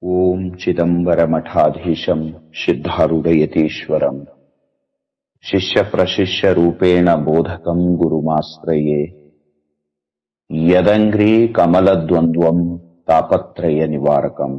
ॐ चिदम्बरमठाधीशम् सिद्धारूढयतीश्वरम् शिष्यप्रशिष्यरूपेण बोधकम् गुरुमाश्रये यदङ्घ्री कमलद्वन्द्वम् तापत्रयनिवारकम्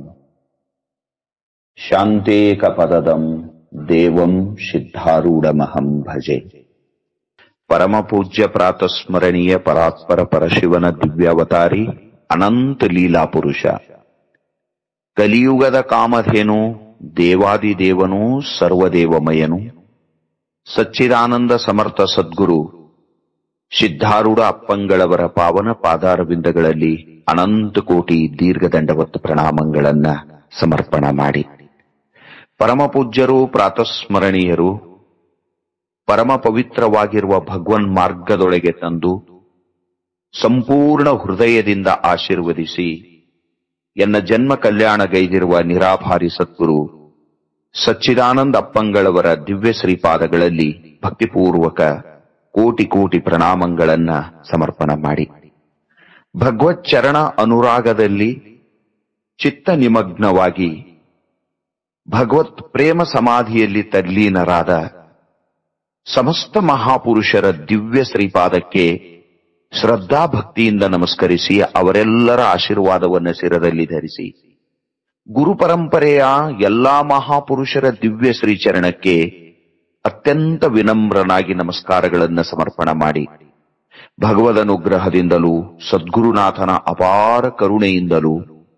शान्तेकपददम् ದೇವಂ ಸಿದ್ಧಾರೂಢಮಹಂ ಭಜೆ ಪರಮ ಪೂಜ್ಯ ಪ್ರಾತಸ್ಮರಣೀಯ ಪರಾತ್ಪರ ಪರಶಿವನ ದಿವ್ಯಾವತಾರಿ ಅನಂತ ಲೀಲಾ ಪುರುಷ ಕಲಿಯುಗದ ಕಾಮಧೇನು ದೇವಾದಿದೇವನು ಸರ್ವದೇವಮಯನು ಸಚ್ಚಿದಾನಂದ ಸಮರ್ಥ ಸದ್ಗುರು ಸಿದ್ಧಾರೂಢ ಅಪ್ಪಂಗಳವರ ಪಾವನ ಪಾದಾರವಿಂದಗಳಲ್ಲಿ ಅನಂತ ಕೋಟಿ ದೀರ್ಘದಂಡವತ್ತು ಪ್ರಣಾಮಗಳನ್ನ ಸಮರ್ಪಣ ಮಾಡಿ ಪರಮ ಪೂಜ್ಯರು ಪ್ರಾತಸ್ಮರಣೀಯರು ಪರಮ ಪವಿತ್ರವಾಗಿರುವ ಭಗವನ್ ಮಾರ್ಗದೊಳಗೆ ತಂದು ಸಂಪೂರ್ಣ ಹೃದಯದಿಂದ ಆಶೀರ್ವದಿಸಿ ಎನ್ನ ಜನ್ಮ ಕಲ್ಯಾಣಗೈದಿರುವ ನಿರಾಭಾರಿ ಸದ್ಗುರು ಸಚ್ಚಿದಾನಂದ ಅಪ್ಪಂಗಳವರ ದಿವ್ಯ ಶ್ರೀಪಾದಗಳಲ್ಲಿ ಭಕ್ತಿಪೂರ್ವಕ ಕೋಟಿ ಕೋಟಿ ಪ್ರಣಾಮಗಳನ್ನ ಸಮರ್ಪಣ ಮಾಡಿ ಭಗವತ್ ಚರಣ ಅನುರಾಗದಲ್ಲಿ ಚಿತ್ತ ನಿಮಗ್ನವಾಗಿ ಭಗವತ್ ಪ್ರೇಮ ಸಮಾಧಿಯಲ್ಲಿ ತಲ್ಲೀನರಾದ ಸಮಸ್ತ ಮಹಾಪುರುಷರ ದಿವ್ಯ ಶ್ರೀಪಾದಕ್ಕೆ ಶ್ರದ್ಧಾ ಭಕ್ತಿಯಿಂದ ನಮಸ್ಕರಿಸಿ ಅವರೆಲ್ಲರ ಆಶೀರ್ವಾದವನ್ನು ಶಿರದಲ್ಲಿ ಧರಿಸಿ ಗುರು ಪರಂಪರೆಯ ಎಲ್ಲಾ ಮಹಾಪುರುಷರ ದಿವ್ಯ ಶ್ರೀಚರಣಕ್ಕೆ ಅತ್ಯಂತ ವಿನಮ್ರನಾಗಿ ನಮಸ್ಕಾರಗಳನ್ನು ಸಮರ್ಪಣ ಮಾಡಿ ಭಗವದ್ ಅನುಗ್ರಹದಿಂದಲೂ ಸದ್ಗುರುನಾಥನ ಅಪಾರ ಕರುಣೆಯಿಂದಲೂ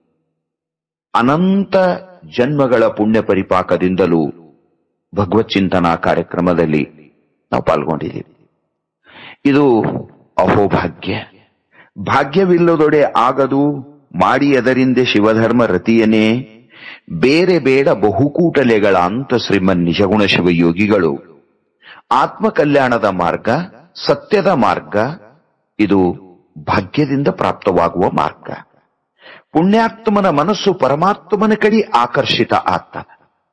ಅನಂತ ಜನ್ಮಗಳ ಪುಣ್ಯ ಪರಿಪಾಕದಿಂದಲೂ ಭಗವತ್ ಚಿಂತನಾ ಕಾರ್ಯಕ್ರಮದಲ್ಲಿ ನಾವು ಪಾಲ್ಗೊಂಡಿದ್ದೀವಿ ಇದು ಅಹೋಭಾಗ್ಯ ಭಾಗ್ಯವಿಲ್ಲದೊಡೆ ಆಗದು ಮಾಡಿ ಅದರಿಂದ ಶಿವಧರ್ಮ ರತಿಯನೇ ಬೇರೆ ಬೇಡ ಬಹುಕೂಟಲೆಗಳ ಅಂತ ಶ್ರೀಮನ್ ನಿಜಗುಣ ಶಿವಯೋಗಿಗಳು ಆತ್ಮ ಕಲ್ಯಾಣದ ಮಾರ್ಗ ಸತ್ಯದ ಮಾರ್ಗ ಇದು ಭಾಗ್ಯದಿಂದ ಪ್ರಾಪ್ತವಾಗುವ ಮಾರ್ಗ ಪುಣ್ಯಾತ್ಮನ ಮನಸ್ಸು ಪರಮಾತ್ಮನ ಕಡೆ ಆಕರ್ಷಿತ ಆಗ್ತದೆ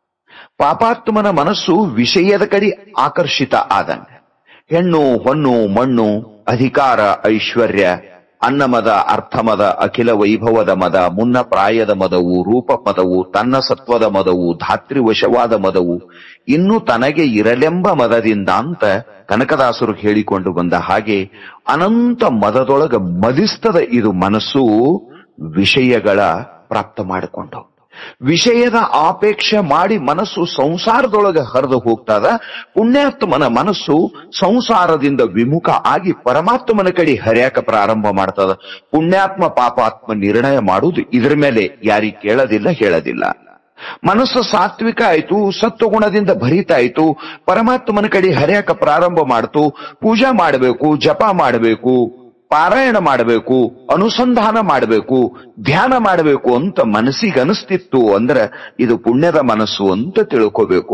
ಪಾಪಾತ್ಮನ ಮನಸ್ಸು ವಿಷಯದ ಕಡೆ ಆಕರ್ಷಿತ ಆದಂಗ ಹೆಣ್ಣು ಹೊನ್ನು ಮಣ್ಣು ಅಧಿಕಾರ ಐಶ್ವರ್ಯ ಅನ್ನಮದ ಅರ್ಥಮದ ಅಖಿಲ ವೈಭವದ ಮದ ಮುನ್ನ ಪ್ರಾಯದ ಮದವು ರೂಪ ಮದವು ತನ್ನ ಸತ್ವದ ಮದವು ಧಾತ್ರಿವಶವಾದ ಮದವು ಇನ್ನು ತನಗೆ ಇರಲೆಂಬ ಮದದಿಂದ ಅಂತ ಕನಕದಾಸರು ಹೇಳಿಕೊಂಡು ಬಂದ ಹಾಗೆ ಅನಂತ ಮದದೊಳಗ ಮದಿಸ್ತದ ಇದು ಮನಸ್ಸು ವಿಷಯಗಳ ಪ್ರಾಪ್ತ ಮಾಡಿಕೊಂಡು ವಿಷಯದ ಆಪೇಕ್ಷೆ ಮಾಡಿ ಮನಸ್ಸು ಸಂಸಾರದೊಳಗೆ ಹರಿದು ಹೋಗ್ತದ ಪುಣ್ಯಾತ್ಮನ ಮನಸ್ಸು ಸಂಸಾರದಿಂದ ವಿಮುಖ ಆಗಿ ಪರಮಾತ್ಮನ ಕಡೆ ಹರಿಯಾಕ ಪ್ರಾರಂಭ ಮಾಡ್ತದ ಪುಣ್ಯಾತ್ಮ ಪಾಪಾತ್ಮ ನಿರ್ಣಯ ಮಾಡುವುದು ಇದ್ರ ಮೇಲೆ ಯಾರಿಗೆ ಕೇಳೋದಿಲ್ಲ ಹೇಳೋದಿಲ್ಲ ಮನಸ್ಸು ಸಾತ್ವಿಕ ಆಯ್ತು ಸತ್ವಗುಣದಿಂದ ಭರಿತಾಯ್ತು ಪರಮಾತ್ಮನ ಕಡೆ ಹರಿಯಾಕ ಪ್ರಾರಂಭ ಮಾಡ್ತು ಪೂಜಾ ಮಾಡಬೇಕು ಜಪ ಮಾಡಬೇಕು ಪಾರಾಯಣ ಮಾಡಬೇಕು ಅನುಸಂಧಾನ ಮಾಡಬೇಕು ಧ್ಯಾನ ಮಾಡಬೇಕು ಅಂತ ಮನಸ್ಸಿಗೆ ಅನಿಸ್ತಿತ್ತು ಅಂದ್ರೆ ಇದು ಪುಣ್ಯದ ಮನಸ್ಸು ಅಂತ ತಿಳ್ಕೋಬೇಕು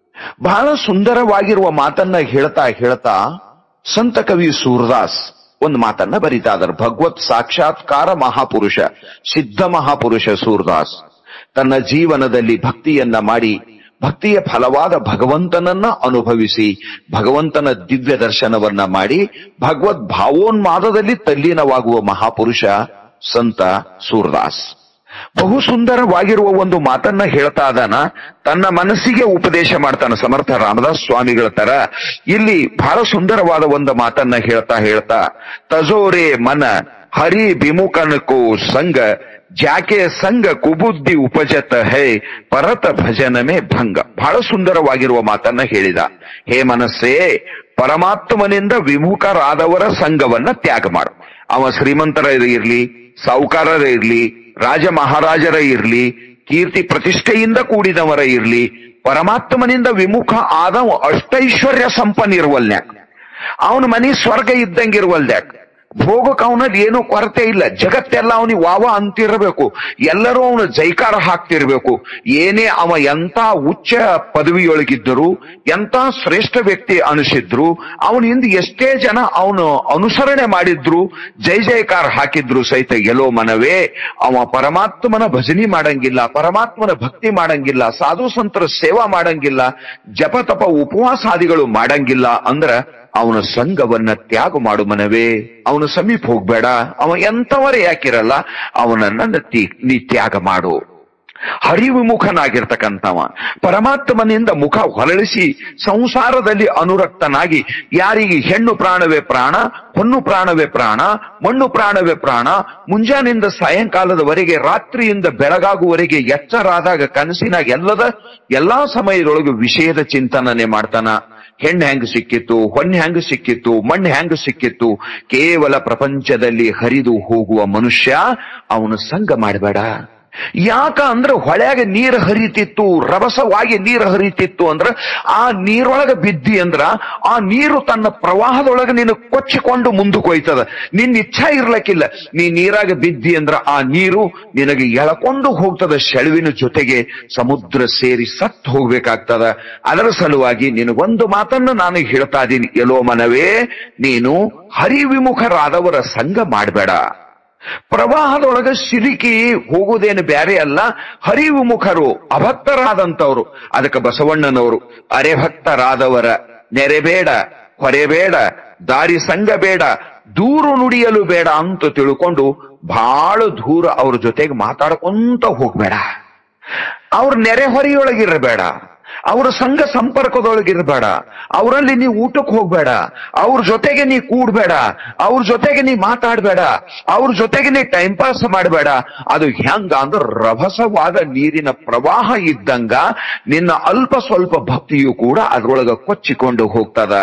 ಬಹಳ ಸುಂದರವಾಗಿರುವ ಮಾತನ್ನ ಹೇಳ್ತಾ ಹೇಳ್ತಾ ಸಂತ ಕವಿ ಸೂರದಾಸ್ ಒಂದು ಮಾತನ್ನ ಬರಿತಾ ಇದ್ದಾರೆ ಭಗವತ್ ಸಾಕ್ಷಾತ್ಕಾರ ಮಹಾಪುರುಷ ಸಿದ್ಧ ಮಹಾಪುರುಷ ಸೂರದಾಸ್ ತನ್ನ ಜೀವನದಲ್ಲಿ ಭಕ್ತಿಯನ್ನ ಮಾಡಿ ಭಕ್ತಿಯ ಫಲವಾದ ಭಗವಂತನನ್ನ ಅನುಭವಿಸಿ ಭಗವಂತನ ದಿವ್ಯ ದರ್ಶನವನ್ನ ಮಾಡಿ ಭಗವದ್ ಭಾವೋನ್ಮಾದದಲ್ಲಿ ತಲ್ಲೀನವಾಗುವ ಮಹಾಪುರುಷ ಸಂತ ಸೂರದಾಸ್ ಬಹು ಸುಂದರವಾಗಿರುವ ಒಂದು ಮಾತನ್ನ ಹೇಳ್ತಾ ಇದಾನ ತನ್ನ ಮನಸ್ಸಿಗೆ ಉಪದೇಶ ಮಾಡ್ತಾನ ಸಮರ್ಥ ರಾಮದಾಸ್ ಸ್ವಾಮಿಗಳ ತರ ಇಲ್ಲಿ ಬಹಳ ಸುಂದರವಾದ ಒಂದು ಮಾತನ್ನ ಹೇಳ್ತಾ ಹೇಳ್ತಾ ತಜೋರೆ ಮನ ಹರಿ ಬಿಮುಖನಕೋ ಸಂಗ ಜಾಕೆ ಸಂಘ ಕುಬುದ್ಧಿ ಉಪಜತ ಹೇ ಪರತ ಭಜನಮೇ ಭಂಗ ಬಹಳ ಸುಂದರವಾಗಿರುವ ಮಾತನ್ನ ಹೇಳಿದ ಹೇ ಮನಸ್ಸೇ ಪರಮಾತ್ಮನಿಂದ ವಿಮುಖರಾದವರ ಸಂಘವನ್ನ ತ್ಯಾಗ ಮಾಡು ಅವ ಶ್ರೀಮಂತರ ಇರ್ಲಿ ಸಾಹುಕಾರರ ಇರ್ಲಿ ರಾಜ ಮಹಾರಾಜರ ಇರ್ಲಿ ಕೀರ್ತಿ ಪ್ರತಿಷ್ಠೆಯಿಂದ ಕೂಡಿದವರ ಇರ್ಲಿ ಪರಮಾತ್ಮನಿಂದ ವಿಮುಖ ಆದವ ಅಷ್ಟೈಶ್ವರ್ಯ ಸಂಪನ್ನಿರುವಲ್ನ್ಯಾಕ ಅವನ ಮನಿ ಸ್ವರ್ಗ ಇದ್ದಂಗಿರುವಲ್ದ್ಯಾಕ ಭೋಗಕ್ಕೆ ಅವನಲ್ಲಿ ಏನೂ ಕೊರತೆ ಇಲ್ಲ ಜಗತ್ತೆಲ್ಲ ಅವನಿಗೆ ವಾವ ಅಂತಿರಬೇಕು ಎಲ್ಲರೂ ಅವನು ಜೈಕಾರ ಹಾಕ್ತಿರ್ಬೇಕು ಏನೇ ಅವ ಎಂತ ಉಚ್ಚ ಪದವಿಯೊಳಗಿದ್ದರು ಎಂತ ಶ್ರೇಷ್ಠ ವ್ಯಕ್ತಿ ಅನಿಸಿದ್ರು ಅವನಿಂದ ಎಷ್ಟೇ ಜನ ಅವನು ಅನುಸರಣೆ ಮಾಡಿದ್ರು ಜೈ ಜೈಕಾರ ಹಾಕಿದ್ರು ಸಹಿತ ಎಲ್ಲೋ ಮನವೇ ಅವ ಪರಮಾತ್ಮನ ಭಜನಿ ಮಾಡಂಗಿಲ್ಲ ಪರಮಾತ್ಮನ ಭಕ್ತಿ ಮಾಡಂಗಿಲ್ಲ ಸಾಧು ಸಂತರ ಸೇವಾ ಮಾಡಂಗಿಲ್ಲ ಜಪ ತಪ ಉಪವಾಸಾದಿಗಳು ಮಾಡಂಗಿಲ್ಲ ಅಂದ್ರ ಅವನ ಸಂಘವನ್ನ ತ್ಯಾಗ ಮಾಡು ಮನವೇ ಅವನ ಸಮೀಪ ಹೋಗ್ಬೇಡ ಅವ ಎಂತವರೇ ಯಾಕಿರಲ್ಲ ಅವನನ್ನ ತಿ- ನೀ ತ್ಯಾಗ ಮಾಡು ಹರಿವಿಮುಖನಾಗಿರ್ತಕ್ಕಂಥವ ಪರಮಾತ್ಮನಿಂದ ಮುಖ ಹೊರಳಿಸಿ ಸಂಸಾರದಲ್ಲಿ ಅನುರಕ್ತನಾಗಿ ಯಾರಿಗೆ ಹೆಣ್ಣು ಪ್ರಾಣವೇ ಪ್ರಾಣ ಹೊನ್ನು ಪ್ರಾಣವೇ ಪ್ರಾಣ ಮಣ್ಣು ಪ್ರಾಣವೇ ಪ್ರಾಣ ಮುಂಜಾನಿಂದ ಸಾಯಂಕಾಲದವರೆಗೆ ರಾತ್ರಿಯಿಂದ ಬೆಳಗಾಗುವವರೆಗೆ ಎಚ್ಚರಾದಾಗ ಕನಸಿನಾಗ ಎಲ್ಲದ ಎಲ್ಲಾ ಸಮಯದೊಳಗೆ ವಿಷಯದ ಚಿಂತನೆ ಮಾಡ್ತಾನ ಹೆಣ್ಣು ಹೆಂಗ್ ಸಿಕ್ಕಿತ್ತು ಹೊಣ್ಣು ಹೆಂಗ್ ಸಿಕ್ಕಿತ್ತು ಮಣ್ಣು ಹೆಂಗ್ ಸಿಕ್ಕಿತ್ತು ಕೇವಲ ಪ್ರಪಂಚದಲ್ಲಿ ಹರಿದು ಹೋಗುವ ಮನುಷ್ಯ ಅವನು ಸಂಘ ಮಾಡಬೇಡ ಯಾಕ ಅಂದ್ರೆ ಹೊಳ್ಯಾಗ ನೀರು ಹರಿತಿತ್ತು ರಭಸವಾಗಿ ನೀರು ಹರಿತಿತ್ತು ಅಂದ್ರ ಆ ನೀರೊಳಗ ಬಿದ್ದಿ ಅಂದ್ರ ಆ ನೀರು ತನ್ನ ಪ್ರವಾಹದೊಳಗೆ ನೀನು ಕೊಚ್ಚಿಕೊಂಡು ಮುಂದಕ್ಕೆ ಹೋಯ್ತದ ನಿನ್ನ ಇಚ್ಛಾ ಇರ್ಲಕ್ಕಿಲ್ಲ ನೀ ನೀರಾಗ ಬಿದ್ದಿ ಅಂದ್ರ ಆ ನೀರು ನಿನಗೆ ಎಳಕೊಂಡು ಹೋಗ್ತದ ಸೆಳವಿನ ಜೊತೆಗೆ ಸಮುದ್ರ ಸೇರಿ ಸತ್ತು ಹೋಗ್ಬೇಕಾಗ್ತದ ಅದರ ಸಲುವಾಗಿ ನಿನಗೊಂದು ಮಾತನ್ನು ನಾನು ಹೇಳ್ತಾ ಇದ್ದೀನಿ ಎಲ್ಲೋ ಮನವೇ ನೀನು ಹರಿವಿಮುಖರಾದವರ ಸಂಘ ಮಾಡಬೇಡ ಪ್ರವಾಹದೊಳಗ ಸಿಲುಕಿ ಹೋಗುವುದೇನು ಬ್ಯಾರೆ ಅಲ್ಲ ಹರಿವಿಮುಖರು ಅಭಕ್ತರಾದಂತವ್ರು ಅದಕ್ಕೆ ಬಸವಣ್ಣನವರು ಅರೆಭಕ್ತರಾದವರ ನೆರೆಬೇಡ ಹೊರೆಬೇಡ ದಾರಿ ಸಂಘ ಬೇಡ ದೂರು ನುಡಿಯಲು ಬೇಡ ಅಂತ ತಿಳ್ಕೊಂಡು ಬಹಳ ದೂರ ಅವ್ರ ಜೊತೆಗೆ ಮಾತಾಡ್ಕೊಂತ ಹೋಗ್ಬೇಡ ಅವ್ರ ನೆರೆಹೊರೆಯೊಳಗಿರಬೇಡ ಅವ್ರ ಸಂಘ ಸಂಪರ್ಕದೊಳಗಿರಬೇಡ ಅವರಲ್ಲಿ ನೀ ಊಟಕ್ಕೆ ಹೋಗ್ಬೇಡ ಅವ್ರ ಜೊತೆಗೆ ನೀ ಕೂಡ್ಬೇಡ ಅವ್ರ ಜೊತೆಗೆ ನೀ ಮಾತಾಡ್ಬೇಡ ಅವ್ರ ಜೊತೆಗೆ ನೀ ಟೈಮ್ ಪಾಸ್ ಮಾಡಬೇಡ ಅದು ಹೆಂಗ ಅಂದ್ರೆ ರಭಸವಾದ ನೀರಿನ ಪ್ರವಾಹ ಇದ್ದಂಗ ನಿನ್ನ ಅಲ್ಪ ಸ್ವಲ್ಪ ಭಕ್ತಿಯು ಕೂಡ ಅದ್ರೊಳಗ ಕೊಚ್ಚಿಕೊಂಡು ಹೋಗ್ತದ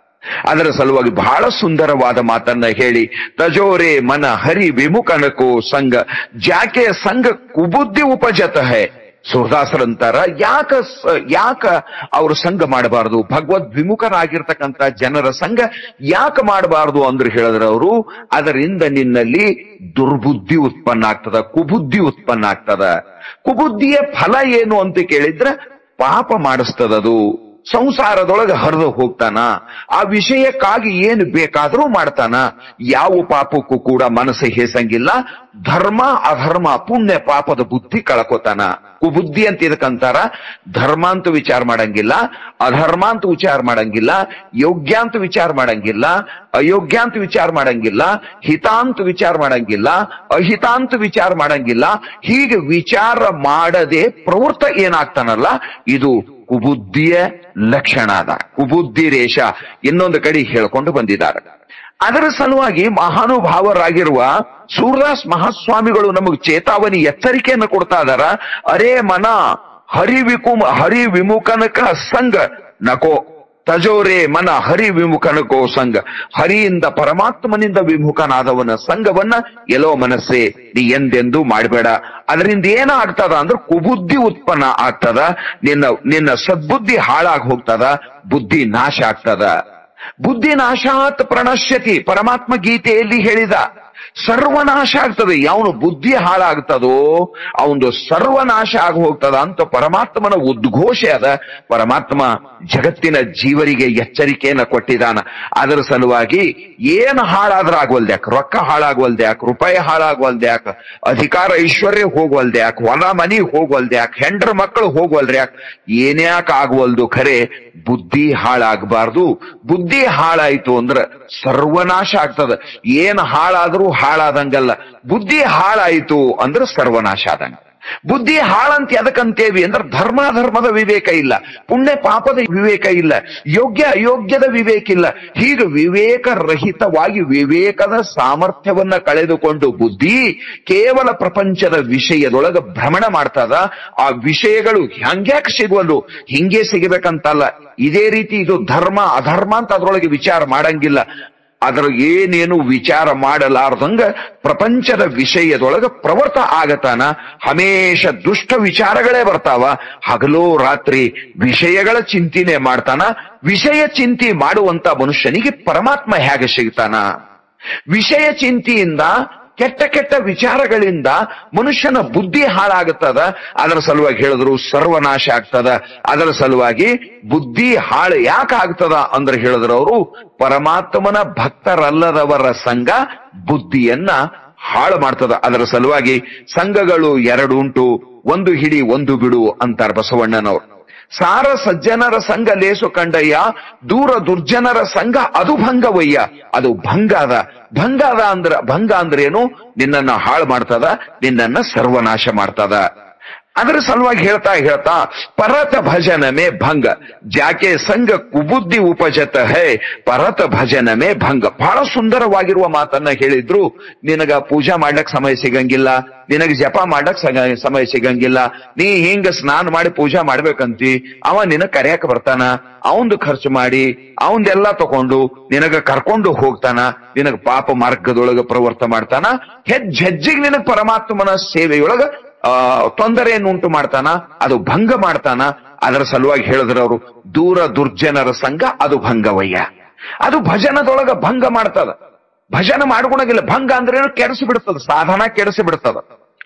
ಅದರ ಸಲುವಾಗಿ ಬಹಳ ಸುಂದರವಾದ ಮಾತನ್ನ ಹೇಳಿ ತಜೋರೆ ಮನ ಹರಿ ವಿಮುಖನಕೋ ಸಂಘ ಜಾಕೆ ಸಂಘ ಕುಬುದ್ಧಿ ಉಪಜತ ಹೇ ಸುರದಾಸರಂತಾರ ಯಾಕ ಸ- ಯಾಕ ಅವರು ಸಂಘ ಮಾಡಬಾರದು ಭಗವದ್ ವಿಮುಖರಾಗಿರ್ತಕ್ಕಂಥ ಜನರ ಸಂಘ ಯಾಕೆ ಮಾಡಬಾರದು ಅಂದ್ರೆ ಹೇಳಿದ್ರೆ ಅವರು ಅದರಿಂದ ನಿನ್ನಲ್ಲಿ ದುರ್ಬುದ್ಧಿ ಉತ್ಪನ್ನ ಆಗ್ತದ ಕುಬುದ್ಧಿ ಉತ್ಪನ್ನ ಆಗ್ತದ ಕುಬುದ್ಧಿಯ ಫಲ ಏನು ಅಂತ ಕೇಳಿದ್ರೆ ಪಾಪ ಮಾಡಿಸ್ತದದು ಸಂಸಾರದೊಳಗೆ ಹರಿದು ಹೋಗ್ತಾನ ಆ ವಿಷಯಕ್ಕಾಗಿ ಏನು ಬೇಕಾದರೂ ಮಾಡ್ತಾನ ಯಾವ ಪಾಪಕ್ಕೂ ಕೂಡ ಮನಸ್ಸು ಹೇಸಂಗಿಲ್ಲ ಧರ್ಮ ಅಧರ್ಮ ಪುಣ್ಯ ಪಾಪದ ಬುದ್ಧಿ ಕಳ್ಕೊತಾನ ಕುಬುದ್ಧಿ ಅಂತ ಇದಕ್ಕಂತಾರ ಧರ್ಮ ಅಂತ ವಿಚಾರ ಮಾಡಂಗಿಲ್ಲ ಅಧರ್ಮ ಅಂತ ವಿಚಾರ ಮಾಡಂಗಿಲ್ಲ ಯೋಗ್ಯ ಅಂತ ವಿಚಾರ ಮಾಡಂಗಿಲ್ಲ ಅಯೋಗ್ಯ ಅಂತ ವಿಚಾರ ಮಾಡಂಗಿಲ್ಲ ಹಿತಾಂತ ವಿಚಾರ ಮಾಡಂಗಿಲ್ಲ ಅಹಿತಾಂತ ವಿಚಾರ ಮಾಡಂಗಿಲ್ಲ ಹೀಗೆ ವಿಚಾರ ಮಾಡದೆ ಪ್ರವೃತ್ತ ಏನಾಗ್ತಾನಲ್ಲ ಇದು ಕುಬುದ್ಧಿಯ ಲಕ್ಷಣ ಅದ ಕುಬುದ್ಧಿ ರೇಷ ಇನ್ನೊಂದು ಕಡೆ ಹೇಳ್ಕೊಂಡು ಬಂದಿದ್ದಾರೆ ಅದರ ಸಲುವಾಗಿ ಮಹಾನುಭಾವರಾಗಿರುವ ಸೂರದಾಸ್ ಮಹಾಸ್ವಾಮಿಗಳು ನಮಗೆ ಚೇತಾವನಿ ಎಚ್ಚರಿಕೆಯನ್ನು ಕೊಡ್ತಾ ಇದಾರ ಅರೇ ಮನ ಹರಿ ವಿಕುಮ ಹರಿ ವಿಮುಖನಕ ಸಂಘ ನಕೋ ತಜೋರೆ ಮನ ಹರಿ ವಿಮುಖನಕೋ ಸಂಘ ಹರಿಯಿಂದ ಪರಮಾತ್ಮನಿಂದ ವಿಮುಖನಾದವನ ಸಂಘವನ್ನ ಎಲ್ಲೋ ಮನಸ್ಸೇ ನೀ ಎಂದೆಂದೂ ಮಾಡಬೇಡ ಅದರಿಂದ ಏನಾಗ್ತದ ಅಂದ್ರೆ ಕುಬುದ್ಧಿ ಉತ್ಪನ್ನ ಆಗ್ತದ ನಿನ್ನ ನಿನ್ನ ಸದ್ಬುದ್ಧಿ ಹಾಳಾಗಿ ಹೋಗ್ತದ ಬುದ್ಧಿ ನಾಶ ಆಗ್ತದ ಬುದ್ಧಿ ನಾಶಾತ್ ಪ್ರಣಶ್ಯತಿ ಪರಮಾತ್ಮ ಗೀತೆಯಲ್ಲಿ ಹೇಳಿದ ಸರ್ವನಾಶ ಆಗ್ತದೆ ಯಾವನು ಬುದ್ಧಿ ಹಾಳಾಗ್ತದೋ ಅವನು ಸರ್ವನಾಶ ಆಗಿ ಹೋಗ್ತದ ಅಂತ ಪರಮಾತ್ಮನ ಉದ್ಘೋಷ ಅದ ಪರಮಾತ್ಮ ಜಗತ್ತಿನ ಜೀವರಿಗೆ ಎಚ್ಚರಿಕೆಯನ್ನ ಕೊಟ್ಟಿದ್ದಾನ ಅದರ ಸಲುವಾಗಿ ಏನ್ ಹಾಳಾದ್ರ ಆಗ್ವಲ್ದ್ಯಾಕ ರೊಕ್ಕ ಹಾಳಾಗ್ವಲ್ದ್ಯಾಕ ರೂಪಾಯಿ ಹಾಳಾಗ್ವಲ್ದ್ಯಾಕ ಅಧಿಕಾರ ಐಶ್ವರ್ಯ ಹೋಗ್ವಲ್ದ್ಯಾಕ ಹೊಲ ಮನಿ ಹೋಗ್ವಲ್ದ್ಯಾಕ ಹೆಂಡ್ರ ಮಕ್ಕಳು ಹೋಗ್ವಲ್ದ್ಯಾಕ ಏನ್ಯಾಕ ಆಗ್ವಲ್ದು ಖರೆ ಬುದ್ಧಿ ಹಾಳಾಗಬಾರ್ದು ಬುದ್ಧಿ ಹಾಳಾಯ್ತು ಅಂದ್ರ ಸರ್ವನಾಶ ಆಗ್ತದ ಏನ್ ಹಾಳಾದ್ರೂ ಹಾಳಾದಂಗಲ್ಲ ಬುದ್ಧಿ ಹಾಳಾಯ್ತು ಅಂದ್ರೆ ಸರ್ವನಾಶ ಆದಂಗ ಬುದ್ಧಿ ಹಾಳಂತ ಎದಕ್ಕಂತೇವಿ ಅಂದ್ರೆ ಧರ್ಮಾಧರ್ಮದ ವಿವೇಕ ಇಲ್ಲ ಪುಣ್ಯ ಪಾಪದ ವಿವೇಕ ಇಲ್ಲ ಯೋಗ್ಯ ಅಯೋಗ್ಯದ ವಿವೇಕ ಇಲ್ಲ ಹೀಗೆ ವಿವೇಕ ರಹಿತವಾಗಿ ವಿವೇಕದ ಸಾಮರ್ಥ್ಯವನ್ನ ಕಳೆದುಕೊಂಡು ಬುದ್ಧಿ ಕೇವಲ ಪ್ರಪಂಚದ ವಿಷಯದೊಳಗ ಭ್ರಮಣ ಮಾಡ್ತದ ಆ ವಿಷಯಗಳು ಹ್ಯಾಂಗ್ಯಾಕ್ ಸಿಗುವಲ್ಲು ಹಿಂಗೆ ಸಿಗಬೇಕಂತಲ್ಲ ಇದೇ ರೀತಿ ಇದು ಧರ್ಮ ಅಧರ್ಮ ಅಂತ ಅದ್ರೊಳಗೆ ವಿಚಾರ ಮಾಡಂಗಿಲ್ಲ ಅದರ ಏನೇನು ವಿಚಾರ ಮಾಡಲಾರ್ದಂಗ ಪ್ರಪಂಚದ ವಿಷಯದೊಳಗ ಪ್ರವರ್ತ ಆಗತಾನ ಹಮೇಶ ದುಷ್ಟ ವಿಚಾರಗಳೇ ಬರ್ತಾವ ಹಗಲೋ ರಾತ್ರಿ ವಿಷಯಗಳ ಚಿಂತನೆ ಮಾಡ್ತಾನ ವಿಷಯ ಚಿಂತೆ ಮಾಡುವಂತ ಮನುಷ್ಯನಿಗೆ ಪರಮಾತ್ಮ ಹೇಗೆ ಸಿಗ್ತಾನ ವಿಷಯ ಚಿಂತೆಯಿಂದ ಕೆಟ್ಟ ಕೆಟ್ಟ ವಿಚಾರಗಳಿಂದ ಮನುಷ್ಯನ ಬುದ್ಧಿ ಹಾಳಾಗುತ್ತದ ಅದರ ಸಲುವಾಗಿ ಹೇಳಿದ್ರು ಸರ್ವನಾಶ ಆಗ್ತದ ಅದರ ಸಲುವಾಗಿ ಬುದ್ಧಿ ಹಾಳು ಯಾಕೆ ಆಗ್ತದ ಅಂದ್ರೆ ಹೇಳಿದ್ರು ಅವರು ಪರಮಾತ್ಮನ ಭಕ್ತರಲ್ಲದವರ ಸಂಘ ಬುದ್ಧಿಯನ್ನ ಹಾಳು ಮಾಡ್ತದ ಅದರ ಸಲುವಾಗಿ ಸಂಘಗಳು ಎರಡು ಉಂಟು ಒಂದು ಹಿಡಿ ಒಂದು ಬಿಡು ಅಂತಾರ ಬಸವಣ್ಣನವರು ಸಾರ ಸಜ್ಜನರ ಸಂಘ ಲೇಸು ಕಂಡಯ್ಯ ದೂರ ದುರ್ಜನರ ಸಂಘ ಅದು ಭಂಗವಯ್ಯ ಅದು ಭಂಗ ಅದ ಭಂಗ ಅದ ಅಂದ್ರ ಭಂಗ ಅಂದ್ರೇನು ನಿನ್ನನ್ನ ಹಾಳು ಮಾಡ್ತದ ನಿನ್ನನ್ನ ಸರ್ವನಾಶ ಮಾಡ್ತದ ಅದರ ಸಲುವಾಗಿ ಹೇಳ್ತಾ ಹೇಳ್ತಾ ಪರತ ಭಜನ ಮೇ ಭಂಗ ಜಾಕೆ ಸಂಘ ಕುಬುದ್ಧಿ ಉಪಜತ ಹೇ ಪರತ ಭಜನ ಮೇ ಭಂಗ ಬಹಳ ಸುಂದರವಾಗಿರುವ ಮಾತನ್ನ ಹೇಳಿದ್ರು ನಿನಗ ಪೂಜಾ ಮಾಡ್ಲಕ್ ಸಮಯ ಸಿಗಂಗಿಲ್ಲ ನಿನಗ ಜಪ ಮಾಡ್ಲಕ್ ಸಗ- ಸಮಯ ಸಿಗಂಗಿಲ್ಲ ನೀ ಹಿಂಗ ಸ್ನಾನ ಮಾಡಿ ಪೂಜಾ ಮಾಡ್ಬೇಕಂತಿ ಅವ ನಿನಗ ಕರೆಯಕ್ ಬರ್ತಾನ ಅವಂದು ಖರ್ಚು ಮಾಡಿ ಅವಂದೆಲ್ಲ ತಕೊಂಡು ನಿನಗ ಕರ್ಕೊಂಡು ಹೋಗ್ತಾನ ನಿನಗ ಪಾಪ ಮಾರ್ಗದೊಳಗ ಪ್ರವರ್ತ ಮಾಡ್ತಾನ ಹೆಜ್ಜೆ ಹೆಜ್ಜೆಗೆ ನಿನಗ ಪರಮಾತ್ಮನ ಸೇವೆಯೊಳಗ ಆ ತೊಂದರೆಯನ್ನು ಉಂಟು ಮಾಡ್ತಾನ ಅದು ಭಂಗ ಮಾಡ್ತಾನ ಅದರ ಸಲುವಾಗಿ ಹೇಳಿದ್ರು ಅವರು ದೂರ ದುರ್ಜನರ ಸಂಘ ಅದು ಭಂಗವಯ್ಯ ಅದು ಭಜನದೊಳಗ ಭಂಗ ಮಾಡ್ತದ ಭಜನ ಮಾಡ್ಕೊಳಗಿಲ್ಲ ಭಂಗ ಅಂದ್ರೆ ಏನು ಕೆಡಿಸಿ ಬಿಡ್ತದ ಸಾಧನ ಕೆಡಿಸಿ ಬಿಡ್ತದ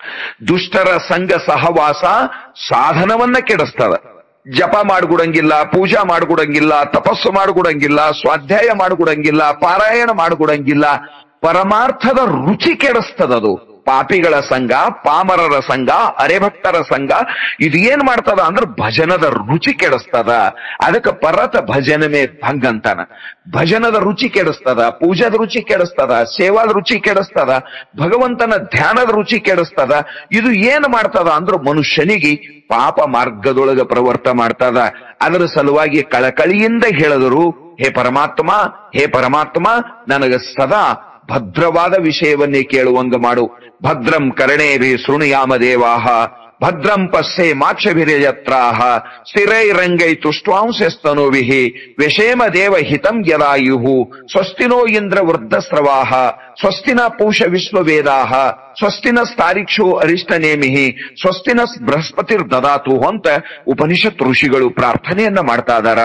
ದುಷ್ಟರ ಸಂಘ ಸಹವಾಸ ಸಾಧನವನ್ನ ಕೆಡಿಸ್ತದ ಜಪ ಮಾಡ್ಕೊಡಂಗಿಲ್ಲ ಪೂಜಾ ಮಾಡ್ಕೊಡಂಗಿಲ್ಲ ತಪಸ್ಸು ಮಾಡ್ಕೊಡಂಗಿಲ್ಲ ಸ್ವಾಧ್ಯಾಯ ಮಾಡ್ಕೊಡಂಗಿಲ್ಲ ಪಾರಾಯಣ ಮಾಡ್ಕೊಡಂಗಿಲ್ಲ ಪರಮಾರ್ಥದ ರುಚಿ ಕೆಡಿಸ್ತದದು ಪಾಪಿಗಳ ಸಂಘ ಪಾಮರರ ಸಂಘ ಅರೆಭಕ್ತರ ಸಂಘ ಇದು ಏನ್ ಮಾಡ್ತದ ಅಂದ್ರೆ ಭಜನದ ರುಚಿ ಕೆಡಿಸ್ತದ ಅದಕ್ಕೆ ಪರತ ಭಜನಮೇ ಭಂಗ ಅಂತಾನ ಭಜನದ ರುಚಿ ಕೆಡಿಸ್ತದ ಪೂಜಾದ ರುಚಿ ಕೆಡಿಸ್ತದ ಸೇವಾದ ರುಚಿ ಕೆಡಿಸ್ತದ ಭಗವಂತನ ಧ್ಯಾನದ ರುಚಿ ಕೆಡಿಸ್ತದ ಇದು ಏನ್ ಮಾಡ್ತದ ಅಂದ್ರೆ ಮನುಷ್ಯನಿಗೆ ಪಾಪ ಮಾರ್ಗದೊಳಗ ಪ್ರವರ್ತ ಮಾಡ್ತದ ಅದರ ಸಲುವಾಗಿ ಕಳಕಳಿಯಿಂದ ಹೇಳಿದರು ಹೇ ಪರಮಾತ್ಮ ಹೇ ಪರಮಾತ್ಮ ನನಗ ಸದಾ ಭದ್ರವಾದ ವಿಷಯವನ್ನೇ ಕೇಳುವಂಗ ಮಾಡು ಭದ್ರಂ ಕರ್ಣೇಭಿ ಶೃಣುಯಾಮ ದೇವಾಹ ಭದ್ರಂ ಪಸ್ಸೆ ಮಾಕ್ಷಭಿರಯತ್ರಾಹ ಸ್ಥಿರೈರಂಗೈ ತುಷ್ಟ್ವಾಂಸಸ್ತನುವಿಃ ವಿಷೇಮ ದೇವ ಹಿತಂ ಯದಾಯುಃ ಸ್ವಸ್ತಿನೋ ಇಂದ್ರ ವೃದ್ಧಸ್ರವಾಹ ಸ್ವಸ್ತಿನ ಪೂಷ ವಿಶ್ವವೇದಾಹ ಸ್ವಸ್ತಿನ ಸ್ತಾರಿಕ್ಷೋ ಅರಿಷ್ಟನೇಮಿಹಿ ಸ್ವಸ್ತಿನ ಬೃಹಸ್ಪತಿರ್ ದದಾತು ಅಂತ ಉಪನಿಷತ್ ಋಷಿಗಳು ಪ್ರಾರ್ಥನೆಯನ್ನ ಮಾಡ್ತಾ ಇದಾರ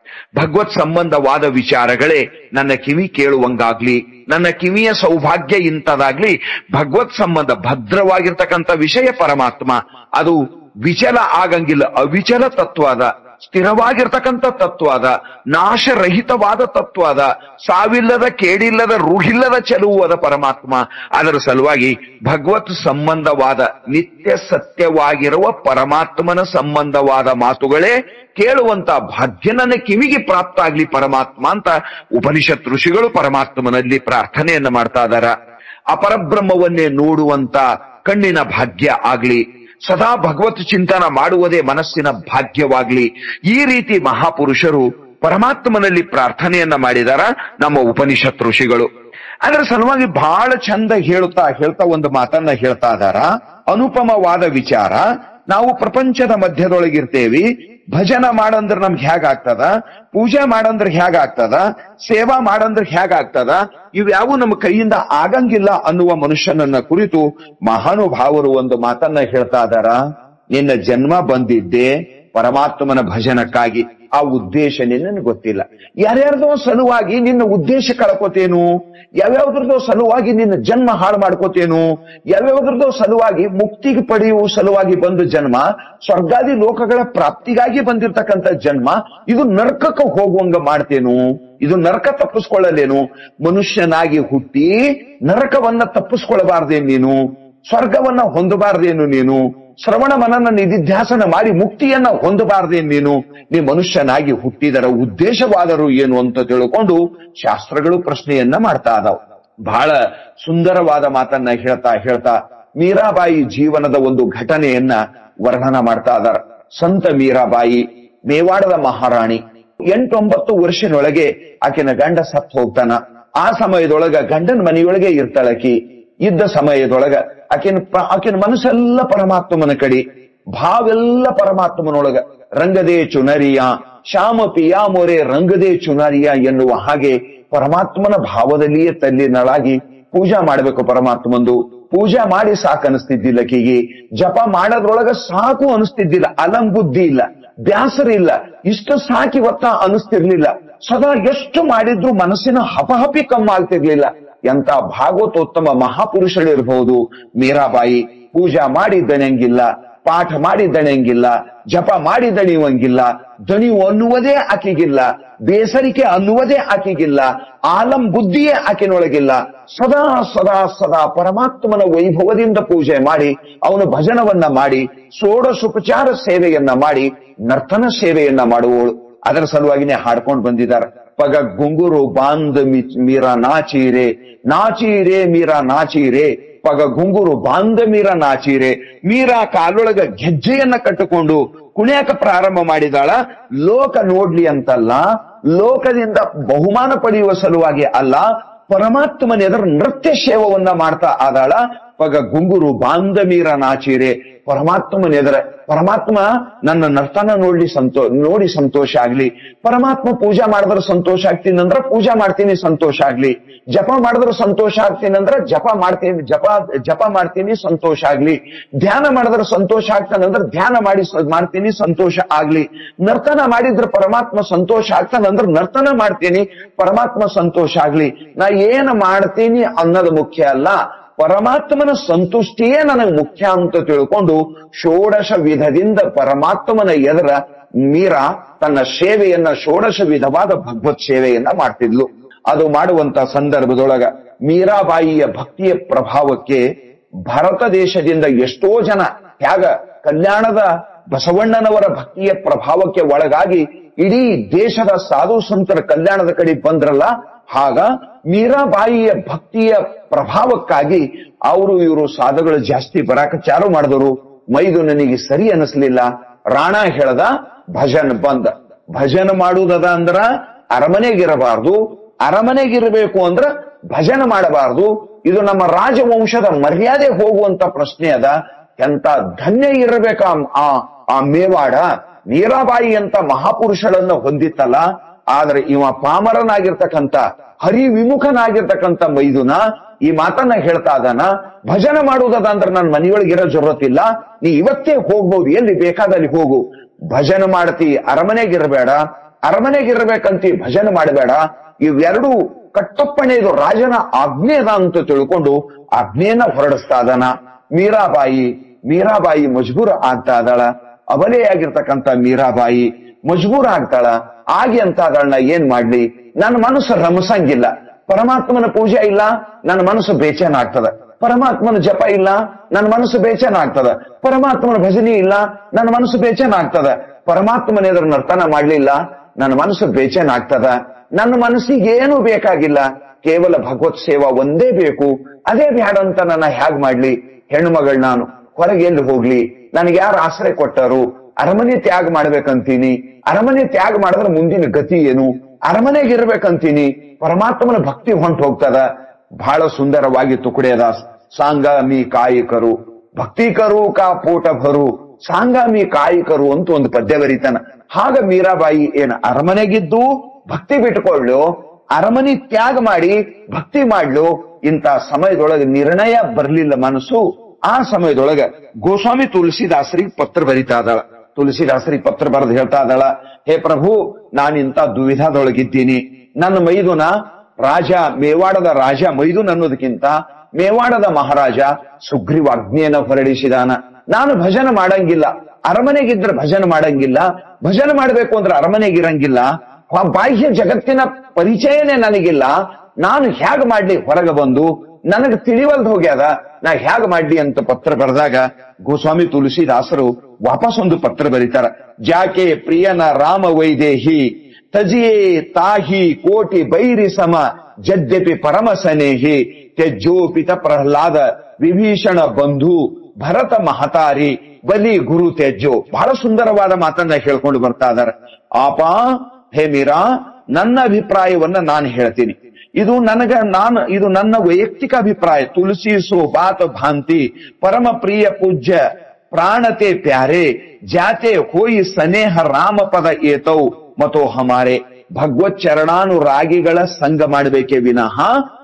ಭಗವತ್ ಸಂಬಂಧವಾದ ವಿಚಾರಗಳೇ ನನ್ನ ಕಿವಿ ಕೇಳುವಂಗಾಗ್ಲಿ ನನ್ನ ಕಿವಿಯ ಸೌಭಾಗ್ಯ ಇಂಥದಾಗ್ಲಿ ಭಗವತ್ ಸಂಬಂಧ ಭದ್ರವಾಗಿರ್ತಕ್ಕಂಥ ವಿಷಯ ಪರಮಾತ್ಮ ಅದು ವಿಚಲ ಆಗಂಗಿಲ್ಲ ಅವಿಚಲ ತತ್ವ ಅದ ಸ್ಥಿರವಾಗಿರ್ತಕ್ಕಂಥ ತತ್ವ ಅದ ನಾಶರಹಿತವಾದ ತತ್ವ ಅದ ಸಾವಿಲ್ಲದ ಕೇಡಿಲ್ಲದ ರೂಢಿಲ್ಲದ ಚೆಲುವು ಅದ ಪರಮಾತ್ಮ ಅದರ ಸಲುವಾಗಿ ಭಗವತ್ ಸಂಬಂಧವಾದ ನಿತ್ಯ ಸತ್ಯವಾಗಿರುವ ಪರಮಾತ್ಮನ ಸಂಬಂಧವಾದ ಮಾತುಗಳೇ ಕೇಳುವಂತ ಭಾಗ್ಯ ನನ್ನ ಕಿವಿಗೆ ಪ್ರಾಪ್ತ ಆಗ್ಲಿ ಪರಮಾತ್ಮ ಅಂತ ಉಪನಿಷತ್ ಋಷಿಗಳು ಪರಮಾತ್ಮನಲ್ಲಿ ಪ್ರಾರ್ಥನೆಯನ್ನ ಮಾಡ್ತಾ ಇದಾರ ಅಪರಬ್ರಹ್ಮವನ್ನೇ ನೋಡುವಂತ ಕಣ್ಣಿನ ಭಾಗ್ಯ ಆಗ್ಲಿ ಸದಾ ಭಗವತ್ ಚಿಂತನ ಮಾಡುವುದೇ ಮನಸ್ಸಿನ ಭಾಗ್ಯವಾಗ್ಲಿ ಈ ರೀತಿ ಮಹಾಪುರುಷರು ಪರಮಾತ್ಮನಲ್ಲಿ ಪ್ರಾರ್ಥನೆಯನ್ನ ಮಾಡಿದಾರ ನಮ್ಮ ಉಪನಿಷತ್ ಋಷಿಗಳು ಅದರ ಸಲುವಾಗಿ ಬಹಳ ಚಂದ ಹೇಳ್ತಾ ಹೇಳ್ತಾ ಒಂದು ಮಾತನ್ನ ಹೇಳ್ತಾ ಇದಾರ ಅನುಪಮವಾದ ವಿಚಾರ ನಾವು ಪ್ರಪಂಚದ ಮಧ್ಯದೊಳಗಿರ್ತೇವಿ ಭಜನ ಮಾಡಂದ್ರ ನಮ್ಗೆ ಹೇಗಾಗ್ತದ ಪೂಜೆ ಮಾಡಂದ್ರ ಹೇಗಾಗ್ತದ ಸೇವಾ ಮಾಡಂದ್ರ ಹೇಗಾಗ್ತದ ಇವ್ಯಾವು ನಮ್ಮ ಕೈಯಿಂದ ಆಗಂಗಿಲ್ಲ ಅನ್ನುವ ಮನುಷ್ಯನನ್ನ ಕುರಿತು ಮಹಾನುಭಾವರು ಒಂದು ಮಾತನ್ನ ಹೇಳ್ತಾ ಇದಾರ ನಿನ್ನ ಜನ್ಮ ಬಂದಿದ್ದೆ ಪರಮಾತ್ಮನ ಭಜನಕ್ಕಾಗಿ ಆ ಉದ್ದೇಶ ನಿನ್ನ ಗೊತ್ತಿಲ್ಲ ಯಾರ್ಯಾರ್ದೋ ಸಲುವಾಗಿ ನಿನ್ನ ಉದ್ದೇಶ ಕಳ್ಕೊತೇನು ಯಾವ್ಯಾವ್ದ್ರದೋ ಸಲುವಾಗಿ ನಿನ್ನ ಜನ್ಮ ಹಾಳು ಮಾಡ್ಕೋತೇನು ಯಾವ್ಯಾವ್ದ್ರದೋ ಸಲುವಾಗಿ ಮುಕ್ತಿಗೆ ಪಡೆಯುವ ಸಲುವಾಗಿ ಬಂದ ಜನ್ಮ ಸ್ವರ್ಗಾದಿ ಲೋಕಗಳ ಪ್ರಾಪ್ತಿಗಾಗಿ ಬಂದಿರತಕ್ಕಂತ ಜನ್ಮ ಇದು ನರಕಕ್ಕೆ ಹೋಗುವಂಗ ಮಾಡ್ತೇನು ಇದು ನರಕ ತಪ್ಪಿಸ್ಕೊಳ್ಳಲೇನು ಮನುಷ್ಯನಾಗಿ ಹುಟ್ಟಿ ನರಕವನ್ನ ತಪ್ಪಿಸ್ಕೊಳ್ಬಾರ್ದೇನು ನೀನು ಸ್ವರ್ಗವನ್ನ ಹೊಂದಬಾರ್ದೇನು ನೀನು ಶ್ರವಣ ಮನನ ನಿಧಿಧ್ಯಾಸನ ಮಾಡಿ ಮುಕ್ತಿಯನ್ನ ಹೊಂದಬಾರ್ದೇನು ನೀನು ನೀ ಮನುಷ್ಯನಾಗಿ ಹುಟ್ಟಿದರ ಉದ್ದೇಶವಾದರೂ ಏನು ಅಂತ ತಿಳ್ಕೊಂಡು ಶಾಸ್ತ್ರಗಳು ಪ್ರಶ್ನೆಯನ್ನ ಮಾಡ್ತಾ ಇದಾವ್ ಬಹಳ ಸುಂದರವಾದ ಮಾತನ್ನ ಹೇಳ್ತಾ ಹೇಳ್ತಾ ಮೀರಾಬಾಯಿ ಜೀವನದ ಒಂದು ಘಟನೆಯನ್ನ ವರ್ಣನ ಮಾಡ್ತಾ ಇದಾರ ಸಂತ ಮೀರಾಬಾಯಿ ಮೇವಾಡದ ಮಹಾರಾಣಿ ಎಂಟೊಂಬತ್ತು ವರ್ಷನೊಳಗೆ ಆಕೆನ ಗಂಡ ಸತ್ ಹೋಗ್ತಾನ ಆ ಸಮಯದೊಳಗ ಗಂಡನ ಮನೆಯೊಳಗೆ ಇರ್ತಾಳಕಿ ಇದ್ದ ಸಮಯದೊಳಗ ಆಕೆನ ಪ್ರ- ಆಕೆನ ಮನಸ್ಸೆಲ್ಲ ಪರಮಾತ್ಮನ ಕಡೆ ಭಾವೆಲ್ಲ ಪರಮಾತ್ಮನೊಳಗ ರಂಗದೇ ಚುನರಿಯ ಶ್ಯಾಮ ಪಿಯ ಮೊರೆ ರಂಗದೇ ಚುನರಿಯ ಎನ್ನುವ ಹಾಗೆ ಪರಮಾತ್ಮನ ಭಾವದಲ್ಲಿಯೇ ತಲ್ಲಿನಳಾಗಿ ಪೂಜಾ ಮಾಡಬೇಕು ಪರಮಾತ್ಮಂದು ಪೂಜಾ ಮಾಡಿ ಸಾಕು ಅನಿಸ್ತಿದ್ದಿಲ್ಲ ಆಕೆಗೆ ಜಪ ಮಾಡೋದ್ರೊಳಗ ಸಾಕು ಅನಿಸ್ತಿದ್ದಿಲ್ಲ ಅಲಂಬುದ್ಧಿ ಇಲ್ಲ ಬ್ಯಾಸರ ಇಲ್ಲ ಇಷ್ಟು ಸಾಕಿ ಹೊತ್ತ ಅನಿಸ್ತಿರ್ಲಿಲ್ಲ ಸದಾ ಎಷ್ಟು ಮಾಡಿದ್ರು ಮನಸ್ಸಿನ ಹಪಹಪಿ ಕಮ್ಮ ಆಗ್ತಿರ್ಲಿಲ್ಲ ಎಂತ ಭಾಗವತೋತ್ತಮ ಮಹಾಪುರುಷರಿರ್ಬಹುದು ಮೀರಾಬಾಯಿ ಪೂಜಾ ಮಾಡಿ ದಣಿಯಂಗಿಲ್ಲ ಪಾಠ ಮಾಡಿ ದಣಿಯಂಗಿಲ್ಲ ಜಪ ಮಾಡಿ ದಣಿಯುವಂಗಿಲ್ಲ ದಣಿವು ಅನ್ನುವುದೇ ಆಕೆಗಿಲ್ಲ ಬೇಸರಿಕೆ ಅನ್ನುವುದೇ ಆಕೆಗಿಲ್ಲ ಆಲಂ ಬುದ್ಧಿಯೇ ಆಕೆನೊಳಗಿಲ್ಲ ಸದಾ ಸದಾ ಸದಾ ಪರಮಾತ್ಮನ ವೈಭವದಿಂದ ಪೂಜೆ ಮಾಡಿ ಅವನ ಭಜನವನ್ನ ಮಾಡಿ ಷೋಡಶೋಪಚಾರ ಸೇವೆಯನ್ನ ಮಾಡಿ ನರ್ತನ ಸೇವೆಯನ್ನ ಮಾಡುವವಳು ಅದರ ಸಲುವಾಗಿನೇ ಹಾಡ್ಕೊಂಡು ಬಂದಿದ್ದಾರೆ ಪಗ ಗುಂಗುರು ಬಾಂದ್ ಮಿ- ಮೀರ ನಾಚೀರೆ ನಾಚೀರೆ ಮೀರ ನಾಚೀರೆ ಪಗ ಗುಂಗುರು ಬಾಂದ ಮೀರ ನಾಚೀರೆ ಮೀರ ಕಾಲೊಳಗ ಗೆಜ್ಜೆಯನ್ನ ಕಟ್ಟಿಕೊಂಡು ಕುಣಿಯಕ ಪ್ರಾರಂಭ ಮಾಡಿದಾಳ ಲೋಕ ನೋಡ್ಲಿ ಅಂತಲ್ಲ ಲೋಕದಿಂದ ಬಹುಮಾನ ಪಡೆಯುವ ಸಲುವಾಗಿ ಅಲ್ಲ ಪರಮಾತ್ಮನ ಎದುರು ನೃತ್ಯ ಸೇವವನ್ನ ಮಾಡ್ತಾ ಆದಾಳ ಪಗ ಗುಂಗುರು ಬಾಂದ ಮೀರ ನಾಚೀರೆ ಪರಮಾತ್ಮನ ಎದುರ ಪರಮಾತ್ಮ ನನ್ನ ನರ್ತನ ನೋಡ್ಲಿ ಸಂತೋ ನೋಡಿ ಸಂತೋಷ ಆಗ್ಲಿ ಪರಮಾತ್ಮ ಪೂಜಾ ಮಾಡಿದ್ರೆ ಸಂತೋಷ ಆಗ್ತೀನಿ ಅಂದ್ರ ಪೂಜಾ ಮಾಡ್ತೀನಿ ಸಂತೋಷ ಆಗ್ಲಿ ಜಪ ಮಾಡಿದ್ರೆ ಸಂತೋಷ ಆಗ್ತೀನಿ ಅಂದ್ರ ಜಪ ಮಾಡ್ತೀನಿ ಜಪ ಜಪ ಮಾಡ್ತೀನಿ ಸಂತೋಷ ಆಗ್ಲಿ ಧ್ಯಾನ ಮಾಡಿದ್ರೆ ಸಂತೋಷ ಆಗ್ತಾನಂದ್ರ ಧ್ಯಾನ ಮಾಡಿ ಸ- ಮಾಡ್ತೀನಿ ಸಂತೋಷ ಆಗ್ಲಿ ನರ್ತನ ಮಾಡಿದ್ರೆ ಪರಮಾತ್ಮ ಸಂತೋಷ ಆಗ್ತಾನಂದ್ರ ನರ್ತನ ಮಾಡ್ತೀನಿ ಪರಮಾತ್ಮ ಸಂತೋಷ ಆಗ್ಲಿ ನಾ ಏನ್ ಮಾಡ್ತೀನಿ ಅನ್ನೋದು ಮುಖ್ಯ ಅಲ್ಲ ಪರಮಾತ್ಮನ ಸಂತುಷ್ಟಿಯೇ ನನಗೆ ಮುಖ್ಯ ಅಂತ ತಿಳ್ಕೊಂಡು ಷೋಡಶ ವಿಧದಿಂದ ಪರಮಾತ್ಮನ ಎದುರ ಮೀರಾ ತನ್ನ ಸೇವೆಯನ್ನ ಷೋಡಶ ವಿಧವಾದ ಭಗವತ್ ಸೇವೆಯನ್ನ ಮಾಡ್ತಿದ್ಲು ಅದು ಮಾಡುವಂತ ಸಂದರ್ಭದೊಳಗ ಮೀರಾಬಾಯಿಯ ಭಕ್ತಿಯ ಪ್ರಭಾವಕ್ಕೆ ಭಾರತ ದೇಶದಿಂದ ಎಷ್ಟೋ ಜನ ತ್ಯಾಗ ಕಲ್ಯಾಣದ ಬಸವಣ್ಣನವರ ಭಕ್ತಿಯ ಪ್ರಭಾವಕ್ಕೆ ಒಳಗಾಗಿ ಇಡೀ ದೇಶದ ಸಾಧು ಸಂತರ ಕಲ್ಯಾಣದ ಕಡೆ ಬಂದ್ರಲ್ಲ ಆಗ ಮೀರಾಬಾಯಿಯ ಭಕ್ತಿಯ ಪ್ರಭಾವಕ್ಕಾಗಿ ಅವರು ಇವರು ಸಾಧುಗಳು ಜಾಸ್ತಿ ಬರಾಕ ಚಾರು ಮಾಡಿದವರು ಮೈದು ನನಗೆ ಸರಿ ಅನಿಸ್ಲಿಲ್ಲ ರಾಣ ಹೇಳ್ದ ಭಜನ್ ಬಂದ ಭಜನ್ ಮಾಡುವುದದ ಅಂದ್ರ ಅರಮನೆಗಿರಬಾರ್ದು ಅರಮನೆಗಿರಬೇಕು ಅಂದ್ರ ಭಜನೆ ಮಾಡಬಾರ್ದು ಇದು ನಮ್ಮ ರಾಜವಂಶದ ಮರ್ಯಾದೆ ಹೋಗುವಂತ ಪ್ರಶ್ನೆ ಅದ ಎಂತ ಧನ್ಯ ಇರಬೇಕ ಆ ಆ ಮೇವಾಡ ಮೀರಾಬಾಯಿ ಅಂತ ಮಹಾಪುರುಷಳನ್ನ ಹೊಂದಿತ್ತಲ್ಲ ಆದ್ರೆ ಇವ ಪಾಮರನಾಗಿರ್ತಕ್ಕಂಥ ಹರಿ ವಿಮುಖನಾಗಿರ್ತಕ್ಕಂಥ ಮೈದುನ ಈ ಮಾತನ್ನ ಹೇಳ್ತಾ ಇದಾನ ಭಜನೆ ಮಾಡುವುದದ ಅಂದ್ರೆ ನನ್ನ ಮನೆಯೊಳಗಿರೋ ಜರುರತ್ತಿಲ್ಲ ನೀ ಇವತ್ತೇ ಹೋಗ್ಬೋದು ಎಲ್ಲಿ ಬೇಕಾದಲ್ಲಿ ಹೋಗು ಭಜನೆ ಮಾಡ್ತಿ ಅರಮನೆಗಿರಬೇಡ ಅರಮನೆಗಿರ್ಬೇಕಂತಿ ಭಜನೆ ಮಾಡಬೇಡ ಇವೆರಡು ಕಟ್ಟಪ್ಪಣೆ ಇದು ರಾಜನ ಆಜ್ಞೆದ ಅಂತ ತಿಳ್ಕೊಂಡು ಆಜ್ಞೆಯನ್ನ ಹೊರಡಿಸ್ತಾ ಇದಾನ ಮೀರಾಬಾಯಿ ಮೀರಾಬಾಯಿ ಮಜ್ಬೂರ್ ಆಗ್ತಾ ಇದ್ದಾಳ ಅಬಲೆಯಾಗಿರ್ತಕ್ಕಂಥ ಮೀರಾಬಾಯಿ ಮಜ್ಬೂರ್ ಆಗ್ತಾಳ ಆಗಿ ಅಂತ ಅದಳನ್ನ ಏನ್ ಮಾಡ್ಲಿ ನನ್ನ ಮನಸ್ಸು ರಮಸಂಗಿಲ್ಲ ಪರಮಾತ್ಮನ ಪೂಜೆ ಇಲ್ಲ ನನ್ನ ಮನಸ್ಸು ಬೇಚೇನ ಆಗ್ತದ ಪರಮಾತ್ಮನ ಜಪ ಇಲ್ಲ ನನ್ನ ಮನಸ್ಸು ಬೇಚೇನ ಆಗ್ತದ ಪರಮಾತ್ಮನ ಭಜನೆ ಇಲ್ಲ ನನ್ನ ಮನಸ್ಸು ಬೇಚೇನ ಆಗ್ತದ ಪರಮಾತ್ಮನ ಎದುರು ನರ್ತನ ಮಾಡ್ಲಿಲ್ಲ ನನ್ನ ಮನಸ್ಸು ಬೇಚೇನ ಆಗ್ತದ ನನ್ನ ಮನಸ್ಸಿಗೆ ಏನು ಬೇಕಾಗಿಲ್ಲ ಕೇವಲ ಭಗವತ್ ಸೇವಾ ಒಂದೇ ಬೇಕು ಅದೇ ಬ್ಯಾಡ ಅಂತ ನನ್ನ ಹ್ಯಾಗ್ ಮಾಡ್ಲಿ ಹೆಣ್ಣು ಮಗಳು ನಾನು ಹೊರಗೆ ಎಲ್ಲಿ ಹೋಗ್ಲಿ ನನಗೆ ಯಾರು ಆಶ್ರಯ ಕೊಟ್ಟರು ಅರಮನೆ ತ್ಯಾಗ ಮಾಡ್ಬೇಕಂತೀನಿ ಅರಮನೆ ತ್ಯಾಗ ಮಾಡಿದ್ರೆ ಮುಂದಿನ ಗತಿ ಏನು ಅರಮನೆಗೆ ಇರ್ಬೇಕಂತೀನಿ ಪರಮಾತ್ಮನ ಭಕ್ತಿ ಹೊಂಟು ಹೋಗ್ತದ ಬಹಳ ಸುಂದರವಾಗಿ ತುಕುಡಿಯದಾಸ್ ಸಾಂಗಾಮಿ ಕಾಯಿಕರು ಭಕ್ತಿಕರು ಕಾ ಪೋಟ ಭರು ಸಾಂಗಾಮಿ ಕಾಯಿಕರು ಅಂತ ಒಂದು ಪದ್ಯ ಬರೀತಾನ ಹಾಗ ಮೀರಾಬಾಯಿ ಏನ್ ಅರಮನೆಗಿದ್ದು ಭಕ್ತಿ ಬಿಟ್ಕೊಳ್ಳು ಅರಮನೆ ತ್ಯಾಗ ಮಾಡಿ ಭಕ್ತಿ ಮಾಡ್ಲು ಇಂತ ಸಮಯದೊಳಗೆ ನಿರ್ಣಯ ಬರ್ಲಿಲ್ಲ ಮನಸ್ಸು ಆ ಸಮಯದೊಳಗ ಗೋಸ್ವಾಮಿ ತುಳಸಿದಾಸರಿಗೆ ಪತ್ರ ಬರಿತಾ ಇದ್ದಾಳ ತುಳಸಿದಾಸರಿಗೆ ಪತ್ರ ಬರೆದು ಹೇಳ್ತಾ ಇದ್ದಾಳ ಹೇ ಪ್ರಭು ನಾನಿಂತ ದುವಿಧಾದೊಳಗಿದ್ದೀನಿ ನನ್ನ ಮೈದುನ ರಾಜ ಮೇವಾಡದ ರಾಜ ಮೈದುನ್ ಅನ್ನೋದಕ್ಕಿಂತ ಮೇವಾಡದ ಮಹಾರಾಜ ಸುಗ್ರೀವಾಜ್ಞೆಯನ್ನ ಹೊರಡಿಸಿದಾನ ನಾನು ಭಜನೆ ಮಾಡಂಗಿಲ್ಲ ಅರಮನೆಗಿದ್ರೆ ಭಜನೆ ಮಾಡಂಗಿಲ್ಲ ಭಜನೆ ಮಾಡಬೇಕು ಅಂದ್ರೆ ಅರಮನೆಗಿರಂಗಿಲ್ಲ ಆ ಬಾಹ್ಯ ಜಗತ್ತಿನ ಪರಿಚಯನೇ ನನಗಿಲ್ಲ ನಾನು ಹ್ಯಾಗ ಮಾಡ್ಲಿ ಹೊರಗೆ ಬಂದು ನನಗೆ ತಿಳಿವಲ್ದು ಹೋಗ್ಯಾದ ನಾ ಹ್ಯಾಗ ಮಾಡ್ಲಿ ಅಂತ ಪತ್ರ ಬರೆದಾಗ ಗೋಸ್ವಾಮಿ ತುಳಸಿದಾಸರು ವಾಪಸ್ ಒಂದು ಪತ್ರ ಬರೀತಾರ ಜಾಕೆ ಪ್ರಿಯನ ರಾಮ ವೈದೇಹಿ ತಜಿಯೇ ತಾಹಿ ಕೋಟಿ ಬೈರಿ ಸಮ ಜದ್ಯಪಿ ಪರಮ ಸನೇಹಿ ತ್ಯಜ್ಯೋಪಿತ ಪ್ರಹ್ಲಾದ ವಿಭೀಷಣ ಬಂಧು ಭರತ ಮಹತಾರಿ ಬಲಿ ಗುರು ತ್ಯಜ್ಜೋ ಬಹಳ ಸುಂದರವಾದ ಮಾತನ್ನ ಹೇಳ್ಕೊಂಡು ಬರ್ತಾ ಇದಾರೆ ಆಪ ಹೇ ಮೀರಾ ನನ್ನ ಅಭಿಪ್ರಾಯವನ್ನ ನಾನು ಹೇಳ್ತೀನಿ ಇದು ನನಗ ನಾನು ಇದು ನನ್ನ ವೈಯಕ್ತಿಕ ಅಭಿಪ್ರಾಯ ತುಳಸಿ ಸೋ ಬಾತ ಭಾಂತಿ ಪರಮ ಪ್ರಿಯ ಪೂಜ್ಯ ಪ್ರಾಣತೆ ಪ್ಯಾರೆ ಜಾತೆ ಹೋಯಿ ಸನೇಹ ರಾಮ ಪದ ಏತೌ ಮತೋ ಹಮಾರೆ ಭಗವತ್ ಚರಣಾನುರಾಗಿಗಳ ಸಂಘ ಮಾಡಬೇಕೇ ವಿನಃ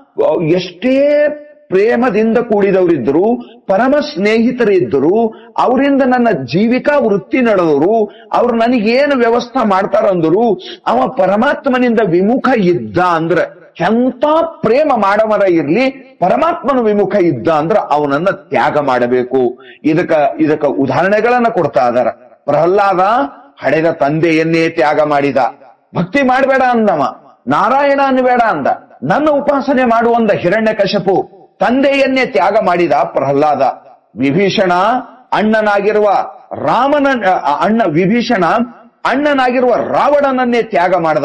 ಎಷ್ಟೇ ಪ್ರೇಮದಿಂದ ಕೂಡಿದವರಿದ್ದರು ಪರಮ ಸ್ನೇಹಿತರಿದ್ದರು ಅವರಿಂದ ನನ್ನ ಜೀವಿಕಾ ವೃತ್ತಿ ನಡೆದವರು ಅವ್ರು ನನಗೇನು ವ್ಯವಸ್ಥೆ ಮಾಡ್ತಾರಂದ್ರು ಅವ ಪರಮಾತ್ಮನಿಂದ ವಿಮುಖ ಇದ್ದ ಅಂದ್ರ ಎಂತ ಪ್ರೇಮ ಮಾಡವರ ಇರ್ಲಿ ಪರಮಾತ್ಮನ ವಿಮುಖ ಇದ್ದ ಅಂದ್ರ ಅವನನ್ನ ತ್ಯಾಗ ಮಾಡಬೇಕು ಇದಕ್ಕ ಇದಕ್ಕ ಉದಾಹರಣೆಗಳನ್ನ ಕೊಡ್ತಾ ಇದಾರ ಪ್ರಹ್ಲಾದ ಹಡೆದ ತಂದೆಯನ್ನೇ ತ್ಯಾಗ ಮಾಡಿದ ಭಕ್ತಿ ಮಾಡಬೇಡ ಅಂದವ ನಾರಾಯಣ ಅನ್ಬೇಡ ಅಂದ ನನ್ನ ಉಪಾಸನೆ ಮಾಡುವಂದ ಹಿರಣ್ಯ ಕಶಪು ತಂದೆಯನ್ನೇ ತ್ಯಾಗ ಮಾಡಿದ ಪ್ರಹ್ಲಾದ ವಿಭೀಷಣ ಅಣ್ಣನಾಗಿರುವ ರಾಮನ ಅ, ಅಣ್ಣ ವಿಭೀಷಣ ಅಣ್ಣನಾಗಿರುವ ರಾವಣನನ್ನೇ ತ್ಯಾಗ ಮಾಡದ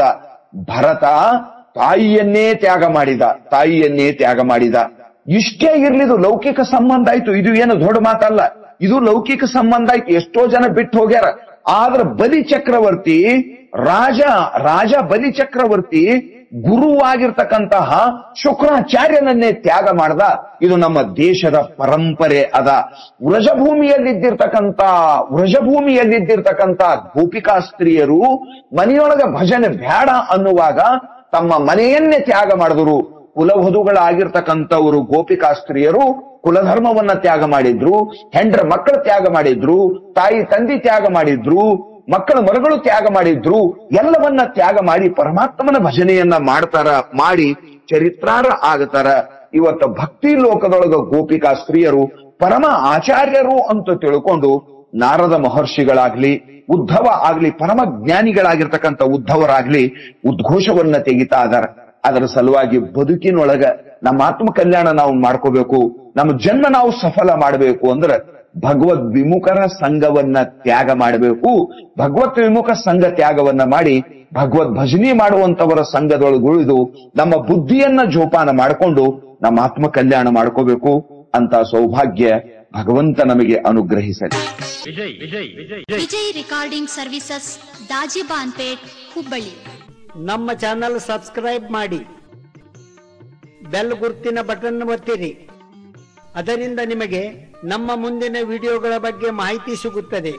ಭರತ ತಾಯಿಯನ್ನೇ ತ್ಯಾಗ ಮಾಡಿದ ತಾಯಿಯನ್ನೇ ತ್ಯಾಗ ಮಾಡಿದ ಇಷ್ಟೇ ಇರ್ಲಿದು ಲೌಕಿಕ ಸಂಬಂಧ ಆಯ್ತು ಇದು ಏನು ದೊಡ್ಡ ಮಾತಲ್ಲ ಇದು ಲೌಕಿಕ ಸಂಬಂಧ ಆಯ್ತು ಎಷ್ಟೋ ಜನ ಬಿಟ್ಟು ಹೋಗ್ಯಾರ ಆದ್ರ ಬಲಿ ಚಕ್ರವರ್ತಿ ರಾಜ ರಾಜ ಬಲಿ ಚಕ್ರವರ್ತಿ ಗುರುವಾಗಿರ್ತಕ್ಕಂತಹ ಶುಕ್ರಾಚಾರ್ಯನನ್ನೇ ತ್ಯಾಗ ಮಾಡ್ದ ಇದು ನಮ್ಮ ದೇಶದ ಪರಂಪರೆ ಅದ ವ್ರಜಭೂಮಿಯಲ್ಲಿದ್ದಿರ್ತಕ್ಕಂತ ವ್ರಜಭೂಮಿಯಲ್ಲಿದ್ದಿರ್ತಕ್ಕಂತ ಗೋಪಿಕಾ ಸ್ತ್ರೀಯರು ಮನೆಯೊಳಗ ಭಜನೆ ಬೇಡ ಅನ್ನುವಾಗ ತಮ್ಮ ಮನೆಯನ್ನೇ ತ್ಯಾಗ ಮಾಡಿದ್ರು ಕುಲವಧುಗಳಾಗಿರ್ತಕ್ಕಂಥವರು ಗೋಪಿಕಾ ಸ್ತ್ರೀಯರು ಕುಲಧರ್ಮವನ್ನ ತ್ಯಾಗ ಮಾಡಿದ್ರು ಹೆಂಡ್ರ ಮಕ್ಕಳ ತ್ಯಾಗ ಮಾಡಿದ್ರು ತಾಯಿ ತಂದೆ ತ್ಯಾಗ ಮಾಡಿದ್ರು ಮಕ್ಕಳ ಮರಗಳು ತ್ಯಾಗ ಮಾಡಿದ್ರು ಎಲ್ಲವನ್ನ ತ್ಯಾಗ ಮಾಡಿ ಪರಮಾತ್ಮನ ಭಜನೆಯನ್ನ ಮಾಡ್ತಾರ ಮಾಡಿ ಚರಿತ್ರಾರ ಆಗತಾರ ಇವತ್ತ ಭಕ್ತಿ ಲೋಕದೊಳಗ ಗೋಪಿಕಾ ಸ್ತ್ರೀಯರು ಪರಮ ಆಚಾರ್ಯರು ಅಂತ ತಿಳ್ಕೊಂಡು ನಾರದ ಮಹರ್ಷಿಗಳಾಗ್ಲಿ ಉದ್ಧವ ಆಗ್ಲಿ ಪರಮ ಜ್ಞಾನಿಗಳಾಗಿರ್ತಕ್ಕಂಥ ಉದ್ಧವರಾಗ್ಲಿ ಉದ್ಘೋಷವನ್ನ ತೆಗಿತಾ ಇದಾರ ಅದರ ಸಲುವಾಗಿ ಬದುಕಿನೊಳಗ ನಮ್ಮ ಆತ್ಮ ಕಲ್ಯಾಣ ನಾವು ಮಾಡ್ಕೋಬೇಕು ನಮ್ಮ ಜನ್ಮ ನಾವು ಸಫಲ ಮಾಡಬೇಕು ಅಂದ್ರೆ ಭಗವದ್ ವಿಮುಖರ ಸಂಘವನ್ನ ತ್ಯಾಗ ಮಾಡಬೇಕು ಭಗವತ್ ವಿಮುಖ ಸಂಘ ತ್ಯಾಗವನ್ನ ಮಾಡಿ ಭಗವದ್ ಭಜನಿ ಮಾಡುವಂತವರ ಸಂಘದೊಳಗೆ ಉಳಿದು ನಮ್ಮ ಬುದ್ಧಿಯನ್ನ ಜೋಪಾನ ಮಾಡಿಕೊಂಡು ನಮ್ಮ ಆತ್ಮ ಕಲ್ಯಾಣ ಮಾಡ್ಕೋಬೇಕು ಅಂತ ಸೌಭಾಗ್ಯ ಭಗವಂತ ನಮಗೆ ಅನುಗ್ರಹಿಸಲಿ ವಿಜಯ್ ವಿಜಯ್ ವಿಜಯ್ ವಿಜಯ್ ರೆಕಾರ್ಡಿಂಗ್ ಸರ್ವಿಸಸ್ ದಾಜಿಬಾನ್ಪೇಟ್ ಹುಬ್ಬಳ್ಳಿ ನಮ್ಮ ಚಾನಲ್ ಸಬ್ಸ್ಕ್ರೈಬ್ ಮಾಡಿ ಬೆಲ್ ಗುರ್ತಿನ ಬಟನ್ ಒತ್ತಿರಿ ಅದರಿಂದ ನಿಮಗೆ ನಮ್ಮ ಮುಂದಿನ ವಿಡಿಯೋಗಳ ಬಗ್ಗೆ ಮಾಹಿತಿ ಸಿಗುತ್ತದೆ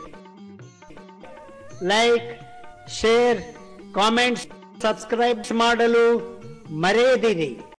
ಲೈಕ್ ಶೇರ್ ಕಾಮೆಂಟ್ಸ್ ಸಬ್ಸ್ಕ್ರೈಬ್ ಮಾಡಲು ಮರೆಯದಿರಿ